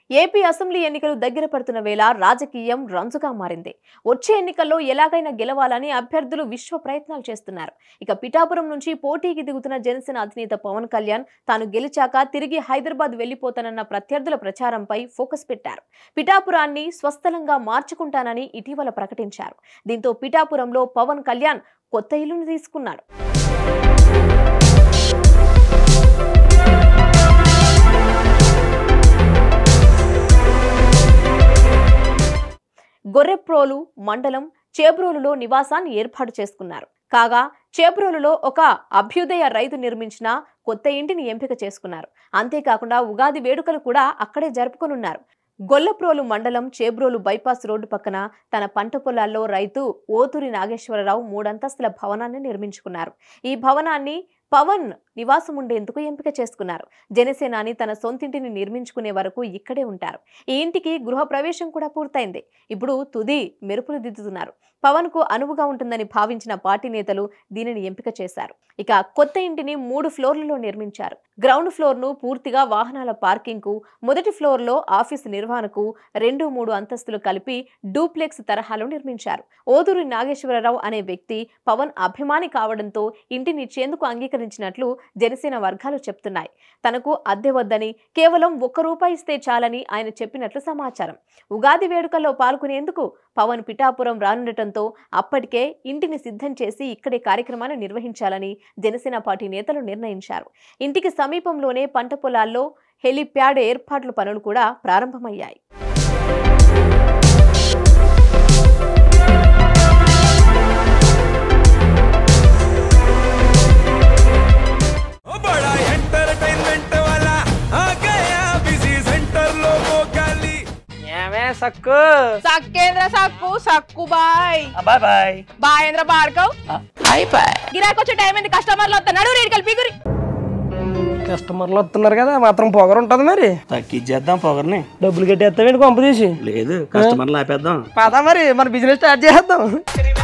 AP assembly ఎన్నికలు దగ్గర పడుతున్న వేళ రాజకీయం రంజుగా మారింది వచ్చే ఎన్నికల్లో ఎలాగైనా గెలవాలని అభ్యర్థులు విశ్వ ప్రయత్నాలు చేస్తున్నారు ఇక పిఠాపురం నుంచి పోటీకి దిగుతున్న జనసేన అధినేత పవన్ కళ్యాణ్ తాను గెలిచాక తిరిగి హైదరాబాద్ వెళ్లిపోతానన్న ప్రత్యర్థుల ప్రచారంపై ఫోకస్ పెట్టారు పిఠాపురాన్ని స్వస్థలంగా మార్చుకుంటానని ఇటీవల ప్రకటించారు దీంతో పిఠాపురంలో పవన్ కళ్యాణ్ కొత్త ఇల్లును తీసుకున్నాడు గొర్రెప్రోలు మండలం చేబ్రోలులో నివాసాన్ని ఏర్పాటు చేసుకున్నారు కాగా చేబ్రోలులో ఒక అభ్యుదయ రైతు నిర్మించిన కొత్త ఇంటిని ఎంపిక చేసుకున్నారు అంతేకాకుండా ఉగాది వేడుకలు కూడా అక్కడే జరుపుకొనున్నారు గొల్లప్రోలు మండలం చేబ్రోలు బైపాస్ రోడ్డు పక్కన తన పంట పొలాల్లో రైతు ఓతూరి నాగేశ్వరరావు మూడంతస్తుల భవనాన్ని నిర్మించుకున్నారు ఈ భవనాన్ని పవన్ నివాసం ఉండేందుకు ఎంపిక చేసుకున్నారు జనసేనాని తన సొంతింటిని నిర్మించుకునే వరకు ఇక్కడే ఉంటారు ఈ ఇంటికి గృహ ప్రవేశం కూడా పూర్తయింది ఇప్పుడు తుది మెరుపులు దిద్దుతున్నారు పవన్ కు అనువుగా ఉంటుందని భావించిన పార్టీ నేతలు దీనిని ఎంపిక చేశారు ఇక కొత్త ఇంటిని మూడు ఫ్లోర్లలో నిర్మించారు గ్రౌండ్ ఫ్లోర్ ను పూర్తిగా వాహనాల పార్కింగ్ కు మొదటి ఫ్లోర్ లో ఆఫీసు నిర్వహణకు రెండు మూడు అంతస్తులు కలిపి డూప్లెక్స్ తరహాలో నిర్మించారు ఓదూరి నాగేశ్వరరావు అనే వ్యక్తి పవన్ అభిమాని కావడంతో ఇంటిని ఇచ్చేందుకు అంగీకరించినట్లు జనసేన వర్గాలు చెప్తున్నాయి తనకు అద్దె వద్దని కేవలం ఒక్క రూపాయి ఇస్తే చాలని ఆయన చెప్పినట్లు సమాచారం ఉగాది వేడుకల్లో పాల్గొనేందుకు పవన్ పిఠాపురం రానుండటంతో అప్పటికే ఇంటిని సిద్ధం చేసి ఇక్కడే కార్యక్రమాన్ని నిర్వహించాలని జనసేన పార్టీ నేతలు నిర్ణయించారు ఇంటికి సమీపంలోనే పంట పొలాల్లో హెలిప్యాడ్ ఏర్పాట్ల పనులు కూడా ప్రారంభమయ్యాయి ओ बड़ा एंटरटेनमेंट वाला आ गया बिजी सेंटर लोगों का ली ఏమే సక్కు సక్కేంద్ర సక్కు సక్కు బాయ్ బాయ్ బాయ్ బాయేంద్ర భార్గవ్ బాయ్ బాయ్ గిరాకి వచ్చే టైం ఏంది కస్టమర్లు వస్తున్నాడు రేటు కలిపి గురి కస్టమర్లు వస్తున్నారు కదా మాత్రం పొగరు ఉంటది మరి తగ్గించేద్దాం పొగర్ని డబ్బులు కట్టేస్తావేంటి కొంప తీసి లేదు కస్టమర్లు ఆపేద్దాం పదా మరి మన బిజినెస్ స్టార్ట్ చేద్దాం